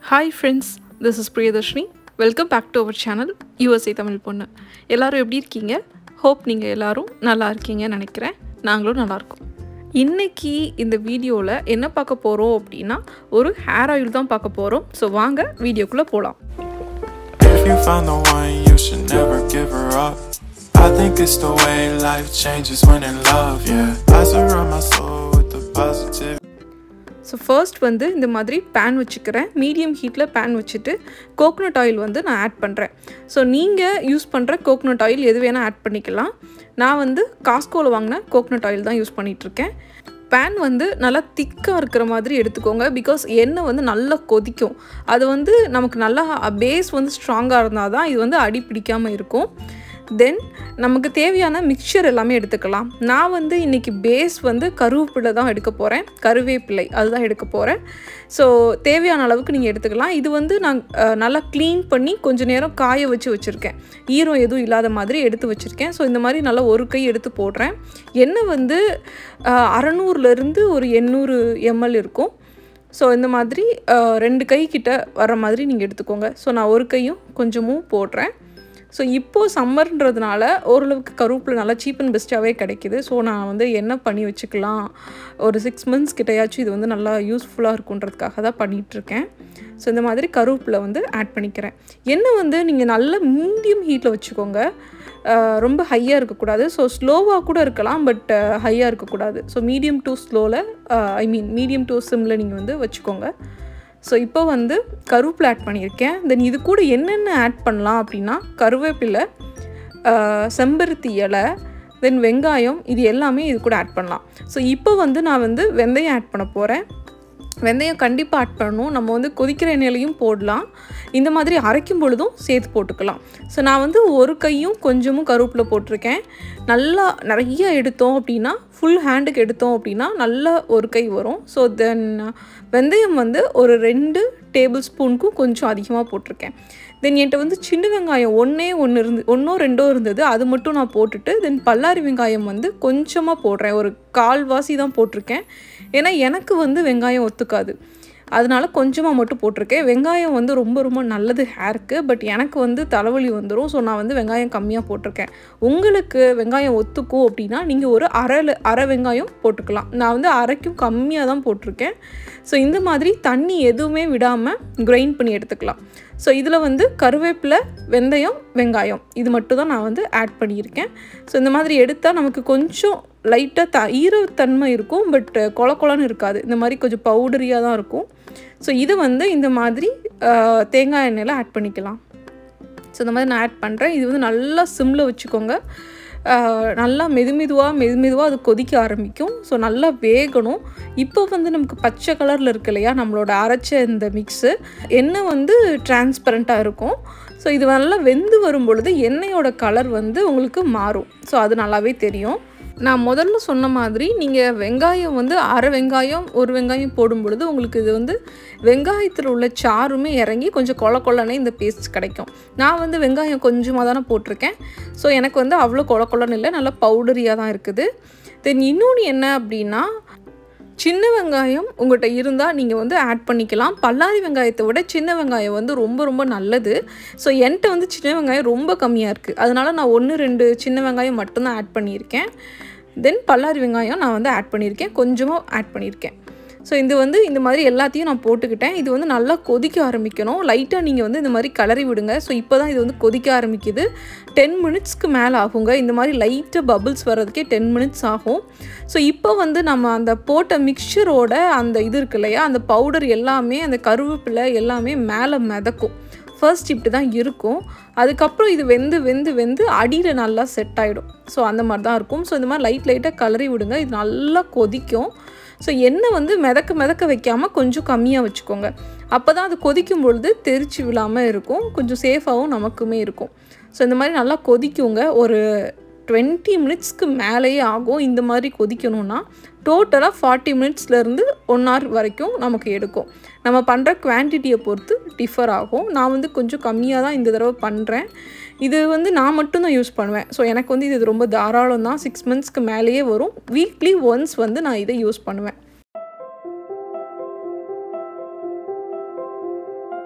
Hi friends this is Priyadarshini welcome back to our channel USA Tamil பொண்ணு எல்லாரும் எப்படி இருக்கீங்க ஹோப் நீங்கள் எல்லாரும் நல்லா இருக்கீங்கன்னு நினைக்கிறேன் நாங்களும் நல்லா இருக்கோம் இன்னைக்கு இந்த வீடியோவில் என்ன பார்க்க போகிறோம் அப்படின்னா ஒரு ஹேர் ஆயில் தான் பார்க்க போகிறோம் ஸோ வாங்க வீடியோக்குள்ளே போகலாம் If you found the one, you should never give her up. I think it's the way life changes when in love, yeah. I surround my soul with the positive. So first வந்து இந்த மாதிரி pan வச்சுக்கிறேன் medium ஹீட்டில் pan வச்சுட்டு coconut oil வந்து நான் add பண்ணுறேன் so நீங்கள் யூஸ் பண்ணுற கோகனட் ஆயில் எது வேணால் ஆட் பண்ணிக்கலாம் நான் வந்து காஸ்கோவில் வாங்கின கோகனட் ஆயில் தான் யூஸ் பண்ணிகிட்ருக்கேன் பேன் வந்து நல்லா திக்காக இருக்கிற மாதிரி எடுத்துக்கோங்க பிகாஸ் எண்ணெய் வந்து நல்லா கொதிக்கும் அது வந்து நமக்கு நல்லா பேஸ் வந்து ஸ்ட்ராங்காக இருந்தால் தான் இது வந்து அடி பிடிக்காமல் இருக்கும் தென் நமக்கு தேவையான மிக்சர் எல்லாமே எடுத்துக்கலாம் நான் வந்து இன்றைக்கி பேஸ் வந்து கருவேப்பிலை தான் எடுக்க போகிறேன் கருவேப்பிலை அதுதான் எடுக்க போகிறேன் ஸோ தேவையான அளவுக்கு நீங்கள் எடுத்துக்கலாம் இது வந்து நான் அஹ், நல்லா க்ளீன் பண்ணி கொஞ்ச நேரம் காய வச்சு வச்சுருக்கேன் ஈரம் எதுவும் இல்லாத மாதிரி எடுத்து வச்சுருக்கேன் ஸோ இந்த மாதிரி நல்லா ஒரு கை எடுத்து போடுறேன் எண்ணெய் வந்து அஹ், அறநூறுலேருந்து ஒரு எண்ணூறு எம்எல் இருக்கும் ஸோ இந்த மாதிரி அஹ், ரெண்டு கை கிட்ட வர மாதிரி நீங்கள் எடுத்துக்கோங்க ஸோ நான் ஒரு கையும் கொஞ்சமும் போடுறேன் ஸோ இப்போது சம்மர்ன்றதுனால ஓரளவுக்கு கருவேப்பிலை நல்லா சீப் அண்ட் பெஸ்ட்டாகவே கிடைக்கிது ஸோ நான் வந்து என்ன பண்ணி வச்சுக்கலாம் ஒரு சிக்ஸ் மந்த்ஸ் கிட்டயாச்சும் இது வந்து நல்லா யூஸ்ஃபுல்லாக இருக்குன்றதுக்காக தான் பண்ணிகிட்ருக்கேன் ஸோ இந்த மாதிரி கருவேப்பிலை வந்து ஆட் பண்ணிக்கிறேன் எண்ணெய் வந்து நீங்கள் நல்ல மீடியம் ஹீட்டில் வச்சுக்கோங்க அஹ் ரொம்ப ஹையாக இருக்கக்கூடாது ஸோ ஸ்லோவாக கூட இருக்கலாம் பட் ஹையாக இருக்கக்கூடாது ஸோ மீடியம் டு ஸ்லோவில் ஐ மீன் மீடியம் டு சிம்மில் நீங்கள் வந்து வச்சுக்கோங்க ஸோ இப்போ வந்து கருவேப்பிலை ஆட் பண்ணியிருக்கேன் தென் இது கூட என்னென்ன ஆட் பண்ணலாம் அப்படின்னா கருவேப்பிலை ஆஹ், செம்பருத்தி இலை தென் வெங்காயம் இது எல்லாமே இது கூட ஆட் பண்ணலாம் ஸோ இப்போ வந்து நான் வந்து வெந்தயம் ஆட் பண்ண போகிறேன் வெந்தயம் கண்டிப்பாக ஆட் பண்ணணும் நம்ம வந்து கொதிக்கிற எண்ணெயிலையும் போடலாம் இந்த மாதிரி அரைக்கும் பொழுதும் சேர்த்து போட்டுக்கலாம் ஸோ நான் வந்து ஒரு கையும் கொஞ்சமும் கருவேப்பிலை போட்டிருக்கேன் நல்லா நிறைய எடுத்தோம் அப்படின்னா ஃபுல் ஹேண்டுக்கு எடுத்தோம் அப்படின்னா நல்ல ஒரு கை வரும் ஸோ தென் வெந்தயம் வந்து ஒரு ரெண்டு டேபிள் ஸ்பூனுக்கும் கொஞ்சம் அதிகமாக போட்டிருக்கேன் தென் என்கிட்ட வந்து சின்ன வெங்காயம் ஒன்றே ஒன்று இருந்து ஒன்றோ ரெண்டோ இருந்தது அது மட்டும் நான் போட்டுட்டு தென் பல்லாரி வெங்காயம் வந்து கொஞ்சமாக போடுறேன் ஒரு கால்வாசி தான் போட்டிருக்கேன் ஏன்னா எனக்கு வந்து வெங்காயம் ஒத்துக்காது அதனால கொஞ்சமாக மட்டும் போட்டிருக்கேன் வெங்காயம் வந்து ரொம்ப ரொம்ப நல்லது ஹேருக்கு பட் எனக்கு வந்து தலைவலி வந்துடும் ஸோ நான் வந்து வெங்காயம் கம்மியாக போட்டிருக்கேன் உங்களுக்கு வெங்காயம் ஒத்துக்கும் அப்படின்னா நீங்கள் ஒரு அரை ல- அரை வெங்காயம் போட்டுக்கலாம் நான் வந்து அரைக்கும் கம்மியாக தான் போட்டிருக்கேன் ஸோ இந்த மாதிரி தண்ணி எதுவுமே விடாமல் கிரைண்ட் பண்ணி எடுத்துக்கலாம் ஸோ இதில் வந்து கருவேப்பிலை வெந்தயம் வெங்காயம் இது மட்டும் தான் நான் வந்து ஆட் பண்ணியிருக்கேன் ஸோ இந்த மாதிரி எடுத்தால் நமக்கு கொஞ்சம் லைட்டாக த ஈரத்தன்மை இருக்கும் பட் கொல கொலன்னு இருக்காது இந்த மாதிரி கொஞ்சம் பவுடரியாக தான் இருக்கும் ஸோ இது வந்து இந்த மாதிரி ஆஹ், தேங்காய் எண்ணெயில் ஆட் பண்ணிக்கலாம் ஸோ இந்த மாதிரி நான் ஆட் பண்ணுறேன் இது வந்து நல்லா சிம்மில் வச்சுக்கோங்க ஆஹ், நல்லா மெது மெதுவாக மெது மெதுவாக அது கொதிக்க ஆரம்பிக்கும் ஸோ நல்லா வேகணும் இப்போ வந்து நமக்கு பச்சை கலரில் இருக்கு இல்லையா நம்மளோட அரைச்ச இந்த மிக்ஸு எண்ணெய் வந்து டிரான்ஸ்பரண்ட்டாக இருக்கும் ஸோ இது நல்லா வெந்து வரும் பொழுது எண்ணெயோட கலர் வந்து உங்களுக்கு மாறும் ஸோ அது நல்லாவே தெரியும் நான் முதல்ல சொன்ன மாதிரி நீங்கள் வெங்காயம் வந்து அரை வெங்காயம் ஒரு வெங்காயம் போடும் பொழுது உங்களுக்கு இது வந்து வெங்காயத்தில் உள்ள சாறுமே இறங்கி கொஞ்சம் கொல கொலனே இந்த பேஸ்ட் கிடைக்கும் நான் வந்து வெங்காயம் கொஞ்சமாக தானே போட்டிருக்கேன் ஸோ எனக்கு வந்து அவ்வளோ கொல கொலன்னு இல்லை நல்லா பவுடரியாக தான் இருக்குது தென் இன்னொன்று என்ன அப்படின்னா சின்ன வெங்காயம் உங்கள்கிட்ட இருந்தால் நீங்கள் வந்து ஆட் பண்ணிக்கலாம் பல்லாரி வெங்காயத்தை விட சின்ன வெங்காயம் வந்து ரொம்ப ரொம்ப நல்லது ஸோ என்கிட்ட வந்து சின்ன வெங்காயம் ரொம்ப கம்மியாக இருக்குது அதனால் நான் ஒன்று ரெண்டு சின்ன வெங்காயம் மட்டும்தான் ஆட் பண்ணியிருக்கேன் தென் பல்லாரி வெங்காயம் நான் வந்து ஆட் பண்ணியிருக்கேன் கொஞ்சமாக ஆட் பண்ணியிருக்கேன் ஸோ இது வந்து இந்த மாதிரி எல்லாத்தையும் நான் போட்டுக்கிட்டேன் இது வந்து நல்லா கொதிக்க ஆரம்பிக்கணும் லைட்டாக நீங்கள் வந்து இந்த மாதிரி கலரி விடுங்க ஸோ இப்போ தான் இது வந்து கொதிக்க ஆரம்பிக்குது டென் மினிட்ஸ்க்கு மேலே ஆகுங்க இந்த மாதிரி லைட்டாக பபிள்ஸ் வர்றதுக்கே டென் மினிட்ஸ் ஆகும் ஸோ இப்போ வந்து நம்ம அந்த போட்ட மிக்சரோட அந்த இது இருக்கு இல்லையா அந்த பவுடர் எல்லாமே அந்த கருவேப்பிலை எல்லாமே மேலே மிதக்கும் ஃபர்ஸ்ட் இப்படி தான் இருக்கும் அதுக்கப்புறம் இது வெந்து வெந்து வெந்து அடியில் நல்லா செட் ஆகிடும் ஸோ அந்த மாதிரி தான் இருக்கும் ஸோ இந்த மாதிரி லைட் லைட்டாக கலரி விடுங்க இது நல்லா கொதிக்கும் ஸோ எண்ணெய் வந்து மிதக்க மிதக்க வைக்காமல் கொஞ்சம் கம்மியாக வச்சுக்கோங்க அப்போ தான் அது கொதிக்கும் பொழுது தெரிச்சு விழாமல் இருக்கும் கொஞ்சம் சேஃபாகவும் நமக்குமே இருக்கும் ஸோ இந்த மாதிரி நல்லா கொதிக்குங்க ஒரு டுவெண்ட்டி மினிட்ஸ்க்கு மேலேயே ஆகும் இந்த மாதிரி கொதிக்கணும்னா டோட்டலாக ஃபார்ட்டி மினிட்ஸ்லேருந்து ஒன் ஹவர் வரைக்கும் நமக்கு எடுக்கும் நம்ம பண்ணுற குவான்டிட்டியை பொறுத்து டிஃபர் ஆகும் நான் வந்து கொஞ்சம் கம்மியாக தான் இந்த தடவை பண்ணுறேன் இது வந்து நான் மட்டும்தான் யூஸ் பண்ணுவேன் ஸோ எனக்கு வந்து இது ரொம்ப தாராளம் தான் சிக்ஸ் மந்த்ஸ்க்கு மேலேயே வரும் வீக்லி ஒன்ஸ் வந்து நான் இதை யூஸ் பண்ணுவேன்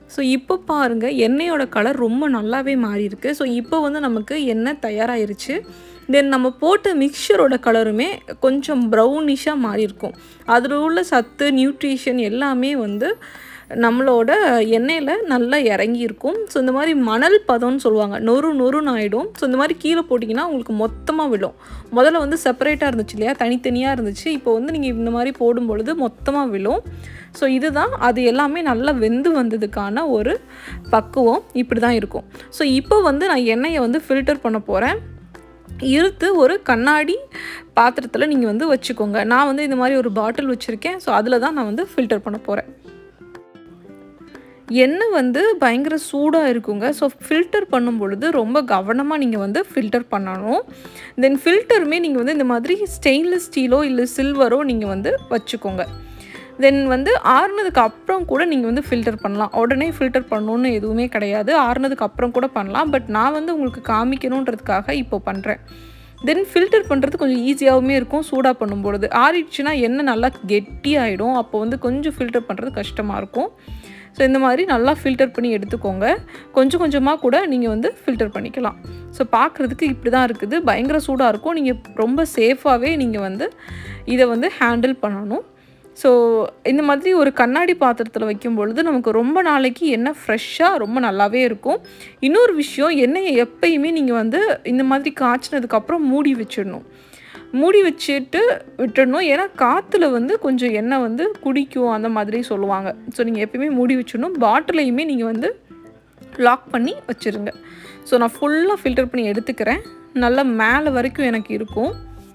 ஸோ இப்போ பாருங்கள் எண்ணெயோட கலர் ரொம்ப நல்லாவே மாறி இருக்கு ஸோ இப்போ வந்து நமக்கு எண்ணெய் தயாராகிருச்சு தென் நம்ம போட்ட மிக்சரோட கலருமே கொஞ்சம் ப்ரௌனிஷாக மாறி இருக்கும் அதில் உள்ள சத்து நியூட்ரிஷன் எல்லாமே வந்து நம்மளோட எண்ணெயில் நல்லா இறங்கி இருக்கும் ஸோ இந்த மாதிரி மணல் பதம்னு சொல்லுவாங்க நொறு நொறுன்னு ஆகிடும் ஸோ இந்த மாதிரி கீழே போட்டிங்கன்னா உங்களுக்கு மொத்தமாக விழும் முதல்ல வந்து செப்பரேட்டாக இருந்துச்சு இல்லையா தனித்தனியாக இருந்துச்சு இப்போ வந்து நீங்கள் இந்த மாதிரி போடும் பொழுது மொத்தமாக விழும் ஸோ இதுதான் அது எல்லாமே நல்லா வெந்து வந்ததுக்கான ஒரு பக்குவம் இப்படி தான் இருக்கும் ஸோ இப்போ வந்து நான் எண்ணெயை வந்து ஃபில்டர் பண்ண போகிறேன் இருத்து ஒரு கண்ணாடி பாத்திரத்தில் நீங்கள் வந்து வச்சுக்கோங்க நான் வந்து இந்த மாதிரி ஒரு பாட்டில் வச்சுருக்கேன் ஸோ அதில் தான் நான் வந்து ஃபில்டர் பண்ண போகிறேன் எண்ணெய் வந்து பயங்கர சூடாக இருக்குங்க ஸோ ஃபில்டர் பண்ணும் பொழுது ரொம்ப கவனமாக நீங்கள் வந்து ஃபில்டர் பண்ணணும் தென் ஃபில்டருமே நீங்கள் வந்து இந்த மாதிரி ஸ்டெயின்லெஸ் ஸ்டீலோ இல்லை சில்வரோ நீங்கள் வந்து வச்சுக்கோங்க தென் வந்து ஆறுனதுக்கு அப்புறம் கூட நீங்கள் வந்து ஃபில்டர் பண்ணலாம் உடனே ஃபில்டர் பண்ணணுன்னு எதுவுமே கிடையாது ஆறுனதுக்கு அப்புறம் கூட பண்ணலாம் பட் நான் வந்து உங்களுக்கு காமிக்கணுன்றதுக்காக இப்போ பண்ணுறேன் தென் ஃபில்டர் பண்ணுறது கொஞ்சம் ஈஸியாகவுமே இருக்கும் சூடாக பண்ணும்பொழுது ஆறிடுச்சுன்னா எண்ணெய் நல்லா கெட்டியாகிடும் அப்போ வந்து கொஞ்சம் ஃபில்டர் பண்ணுறது கஷ்டமாக இருக்கும் ஸோ இந்த மாதிரி நல்லா ஃபில்டர் பண்ணி எடுத்துக்கோங்க கொஞ்சம் கொஞ்சமாக கூட நீங்கள் வந்து ஃபில்டர் பண்ணிக்கலாம் ஸோ பார்க்குறதுக்கு இப்படி தான் இருக்குது பயங்கர சூடாக இருக்கும் நீங்கள் ரொம்ப சேஃபாகவே நீங்கள் வந்து இதை வந்து ஹேண்டில் பண்ணணும் ஸோ இந்த மாதிரி ஒரு கண்ணாடி பாத்திரத்தில் வைக்கும் பொழுது நமக்கு ரொம்ப நாளைக்கு எண்ணெய் ஃப்ரெஷ்ஷாக ரொம்ப நல்லாவே இருக்கும் இன்னொரு விஷயம் எண்ணெயை எப்பயுமே நீங்கள் வந்து இந்த மாதிரி காய்ச்சினதுக்கப்புறம் மூடி வச்சிடணும் மூடி வச்சுட்டு விட்டுடணும் ஏன்னா காற்றுல வந்து கொஞ்சம் எண்ணெய் வந்து குடிக்கும் அந்த மாதிரி சொல்லுவாங்க ஸோ நீங்கள் எப்பயுமே மூடி வச்சிடணும் பாட்டிலையுமே நீங்கள் வந்து லாக் பண்ணி வச்சுருங்க ஸோ நான் ஃபுல்லாக ஃபில்டர் பண்ணி எடுத்துக்கிறேன் நல்லா மேலே வரைக்கும் எனக்கு இருக்கும்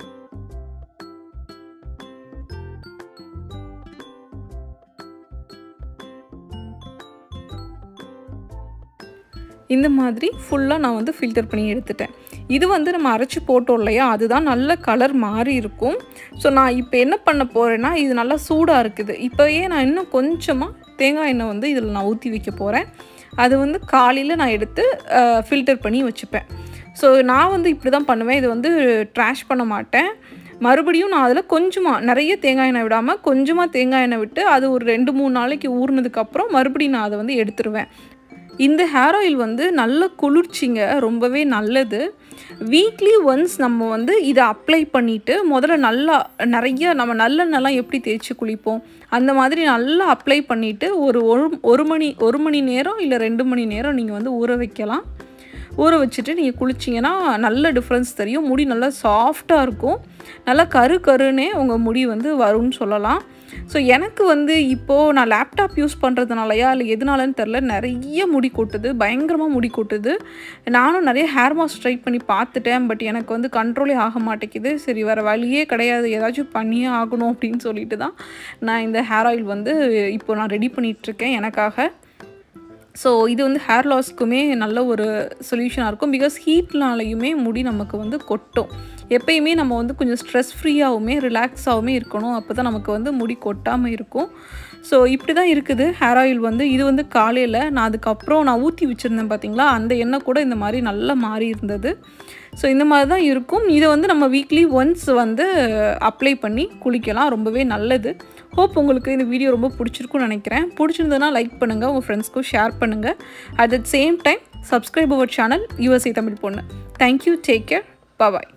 இந்த மாதிரி ஃபுல்லாக நான் வந்து ஃபில்டர் பண்ணி எடுத்துட்டேன் இது வந்து நம்ம அரைச்சி போட்டோம் இல்லையா அதுதான் நல்ல கலர் மாறி இருக்கும் ஸோ நான் இப்போ என்ன பண்ண போகிறேன்னா இது நல்லா சூடாக இருக்குது இப்போயே நான் இன்னும் கொஞ்சமாக தேங்காய் எண்ணெய் வந்து இதில் நான் ஊற்றி வைக்க போகிறேன் அது வந்து காலையில் நான் எடுத்து ஃபில்டர் பண்ணி வச்சுப்பேன் ஸோ நான் வந்து இப்படி தான் பண்ணுவேன் இது வந்து ட்ராஷ் பண்ண மாட்டேன் மறுபடியும் நான் அதில் கொஞ்சமாக நிறைய தேங்காய் எண்ணெய் விடாமல் கொஞ்சமாக தேங்காய் எண்ணெய் விட்டு அது ஒரு ரெண்டு மூணு நாளைக்கு ஊறினதுக்கப்புறம் மறுபடியும் நான் அதை வந்து எடுத்துருவேன் இந்த ஹேர் ஆயில் வந்து நல்ல குளிர்ச்சிங்க ரொம்பவே நல்லது வீக்லி ஒன்ஸ் நம்ம வந்து இதை அப்ளை பண்ணிவிட்டு முதல்ல நல்லா நிறைய நம்ம நல்லெண்ணெய்லாம் எப்படி தேய்ச்சி குளிப்போம் அந்த மாதிரி நல்லா அப்ளை பண்ணிவிட்டு ஒரு ஒரு ஒரு மணி ஒரு மணி நேரம் இல்லை ரெண்டு மணி நேரம் நீங்கள் வந்து ஊற வைக்கலாம் ஊற வச்சுட்டு நீங்கள் குளிச்சிங்கன்னா நல்ல டிஃப்ரென்ஸ் தெரியும் முடி நல்லா சாஃப்டாக இருக்கும் நல்லா கரு கருன்னே உங்கள் முடி வந்து வரும்னு சொல்லலாம் ஸோ எனக்கு வந்து இப்போது நான் லேப்டாப் யூஸ் பண்ணுறதுனாலயா இல்லை எதனாலன்னு தெரில நிறைய முடி கொட்டுது பயங்கரமாக முடி கொட்டுது நானும் நிறைய ஹேர் மாஸ்க் ட்ரை பண்ணி பார்த்துட்டேன் பட் எனக்கு வந்து கண்ட்ரோலே ஆக மாட்டேங்குது சரி வேறு வழியே கிடையாது ஏதாச்சும் பண்ணியே ஆகணும் அப்படின்னு சொல்லிட்டு தான் நான் இந்த ஹேர் ஆயில் வந்து இப்போ நான் ரெடி பண்ணிகிட்ருக்கேன் எனக்காக ஸோ இது வந்து ஹேர் லாஸ்க்குமே நல்ல ஒரு சொல்யூஷனாக இருக்கும் பிகாஸ் ஹீட்னாலையுமே முடி நமக்கு வந்து கொட்டும் எப்பயுமே நம்ம வந்து கொஞ்சம் ஸ்ட்ரெஸ் ஃப்ரீயாகவுமே ரிலாக்ஸாகவுமே இருக்கணும் அப்போ தான் நமக்கு வந்து முடி கொட்டாமல் இருக்கும் ஸோ இப்படி தான் இருக்குது ஹேர் ஆயில் வந்து இது வந்து காலையில் நான் அதுக்கப்புறம் நான் ஊற்றி வச்சுருந்தேன் பார்த்தீங்களா அந்த எண்ணெய் கூட இந்த மாதிரி நல்லா மாறி இருந்தது ஸோ இந்த மாதிரி தான் இருக்கும் இதை வந்து நம்ம வீக்லி ஒன்ஸ் வந்து அப்ளை பண்ணி குளிக்கலாம் ரொம்பவே நல்லது ஹோப் உங்களுக்கு இந்த வீடியோ ரொம்ப பிடிச்சிருக்கும்னு நினைக்கிறேன் பிடிச்சிருந்ததுன்னா லைக் பண்ணுங்கள் உங்கள் ஃப்ரெண்ட்ஸ்க்கும் ஷேர் பண்ணுங்கள் at the same time subscribe our channel USA Tamil பொண்ணு தேங்க்யூ டேக் கேர் பாய்